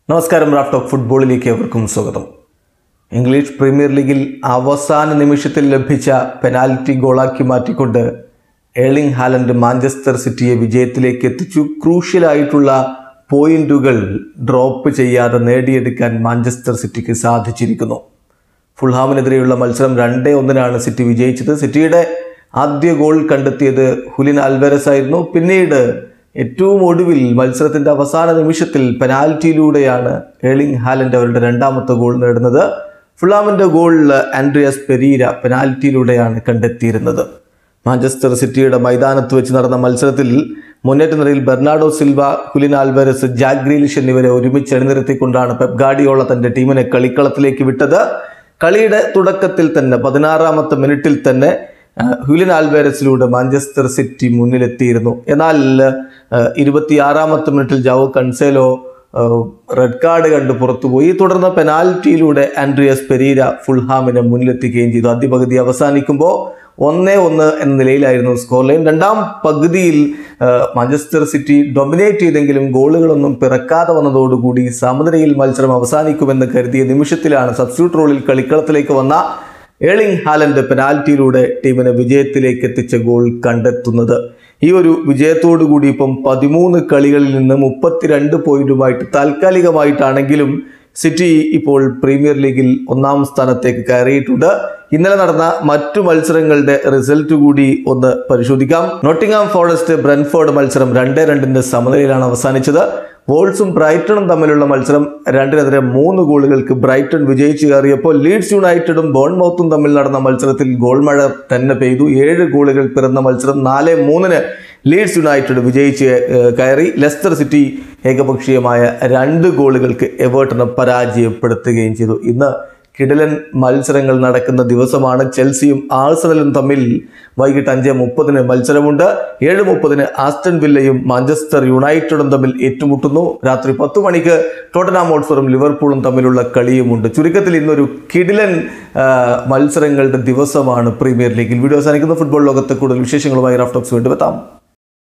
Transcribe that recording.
നമസ്കാരം Raf talk ഫുട്ബോളിലേക്ക് അവർക്കും സ്വാഗതം ഇംഗ്ലീഷ് പ്രീമിയർ ലീഗിൽ അവസാന നിമിഷത്തിൽ ലഭിച്ച പെനാൽറ്റി ഗോളാക്കി മാറ്റിക്കൊണ്ട് ഏളിംഗ് ഹാലൻഡ് മാഞ്ചസ്റ്റർ സിറ്റിയെ വിജയത്തിലേക്ക് എത്തിച്ചു ക്രൂഷ്യലായിട്ടുള്ള പോയിന്റുകൾ ഡ്രോപ്പ് ചെയ്യാതെ നേടിയെടുക്കാൻ മാഞ്ചസ്റ്റർ സിറ്റിക്ക് സാധിച്ചിരിക്കുന്നു ഫുൾഹാമിനെതിരെയുള്ള മത്സരം രണ്ടേ ഒന്നിനാണ് സിറ്റി വിജയിച്ചത് സിറ്റിയുടെ ആദ്യ ഗോൾ കണ്ടെത്തിയത് ഹുലിൻ അൽവരസ് ആയിരുന്നു പിന്നീട് ഏറ്റവും ഒടുവിൽ മത്സരത്തിന്റെ അവസാന നിമിഷത്തിൽ പെനാൽറ്റിയിലൂടെയാണ് ഏളിംഗ് ഹാലൻഡ് അവരുടെ രണ്ടാമത്തെ ഗോൾ നേടുന്നത് ഫുൾഹാമിന്റെ ഗോൾ ആൻഡ്രിയസ് പെരീര പെനാൽറ്റിയിലൂടെയാണ് കണ്ടെത്തിയിരുന്നത് മാഞ്ചസ്റ്റർ സിറ്റിയുടെ മൈതാനത്ത് വെച്ച് നടന്ന മത്സരത്തിൽ മുന്നേറ്റ നിരയിൽ Bernardo Silva Julian Alvarez Jack Grealish എന്നിവരെ ഒരുമിച്ച് അണിനിരത്തിക്കൊണ്ടാണ് പെപ് ഗാഡിയോള തന്റെ ടീമിനെ കളിക്കളത്തിലേക്ക് വിട്ടത് കളിയുടെ തുടക്കത്തിൽ തന്നെ പതിനാറാമത്തെ മിനിറ്റിൽ തന്നെ ആ, ഹുലിൻ ആൽവേരസിലൂടെ മാഞ്ചസ്റ്റർ സിറ്റി മുന്നിലെത്തിയിരുന്നു എന്നാൽ ആ, ഇരുപത്തിയാറാമത്തെ മിനിറ്റിൽ ജാവോ കൺസേലോ ആ, റെഡ് കാർഡ് കണ്ട് പുറത്തുപോയി തുടർന്ന് പെനാൽറ്റിയിലൂടെ ആൻഡ്രിയസ് പെരീര ഫുൾഹാമിനെ മുന്നിലെത്തിക്കുകയും ചെയ്തു ആദ്യ പകുതി അവസാനിക്കുമ്പോൾ ഒന്നേ ഒന്ന് എന്ന നിലയിലായിരുന്നു സ്കോർ ലൈൻ രണ്ടാം പകുതിയിൽ ആ, മാഞ്ചസ്റ്റർ സിറ്റി ഡൊമിനേറ്റ് ചെയ്തെങ്കിലും ഗോളുകളൊന്നും പിറക്കാതെ വന്നതോടുകൂടി സമനിലയിൽ മത്സരം അവസാനിക്കുമെന്ന് കരുതിയ നിമിഷത്തിലാണ് സബ്സ്റ്റിറ്റ്യൂട്ട് റോളിൽ കളിക്കളത്തിലേക്ക് വന്ന ഏളിംഗ് ഹാലൻഡ് പെനാൽറ്റിയിലൂടെ ടീമിനെ വിജയത്തിലേക്ക് എത്തിച്ച ഗോൾ കണ്ടെത്തുന്നത് ഈ ഒരു വിജയത്തോടു കൂടി ഇപ്പം പതിമൂന്ന് കളികളിൽ നിന്ന് മുപ്പത്തിരണ്ട് പോയിന്റുമായിട്ട് താൽക്കാലികമായിട്ടാണെങ്കിലും സിറ്റി ഇപ്പോൾ പ്രീമിയർ ലീഗിൽ ഒന്നാം സ്ഥാനത്തേക്ക് കയറിയിട്ടുണ്ട് ഇന്നലെ നടന്ന മറ്റു മത്സരങ്ങളുടെ റിസൾട്ട് കൂടി ഒന്ന് പരിശോധിക്കാം നോട്ടിംഗാം ഫോറസ്റ്റ് ബ്രെൻഫോർഡ് മത്സരം രണ്ടേ രണ്ടിന്റെ സമനിലയിലാണ് അവസാനിച്ചത് വോൾസും ബ്രൈറ്റണും തമ്മിലുള്ള മത്സരം രണ്ടിനെതിരെ മൂന്ന് ഗോളുകൾക്ക് ബ്രൈറ്റൺ വിജയിച്ചു കയറിയപ്പോൾ ലീഡ്സ് യുണൈറ്റഡും ബോൺമൗത്തും തമ്മിൽ നടന്ന മത്സരത്തിൽ ഗോൾ മഴ തന്നെ പെയ്തു ഏഴ് ഗോളുകൾ പിറന്ന മത്സരം നാല് മൂന്നിന് ലീഡ്സ് യുണൈറ്റഡ് വിജയിച്ച് ഏഹ്, കയറി ലെസ്റ്റർ സിറ്റി ഏകപക്ഷീയമായ രണ്ട് ഗോളുകൾക്ക് എവേർട്ടനെ പരാജയപ്പെടുത്തുകയും ചെയ്തു ഇന്ന് കിടലൻ മത്സരങ്ങൾ നടക്കുന്ന ദിവസമാണ് ചെൽസിയും ആഴ്സണലും തമ്മിൽ വൈകിട്ട് അഞ്ച് മുപ്പതിന് മത്സരമുണ്ട് ഏഴ് മുപ്പതിന് ആസ്റ്റൺ വില്ലയും മാഞ്ചസ്റ്റർ യുണൈറ്റഡും തമ്മിൽ ഏറ്റുമുട്ടുന്നു രാത്രി പത്ത് മണിക്ക് ടോട്ടനാം ഹോട്ട്സ്പറും ലിവർപൂളും തമ്മിലുള്ള കളിയുമുണ്ട് ചുരുക്കത്തിൽ ഇന്നൊരു കിടിലൻ ആ, മത്സരങ്ങളുടെ ദിവസമാണ് പ്രീമിയർ ലീഗിൽ വീഡിയോ അവസാനിക്കുന്ന ഫുട്ബോൾ ലോകത്തെ കൂടുതൽ വിശേഷങ്ങളുമായി റാഫ്റ്റോക്സ് വീണ്ടും എത്താം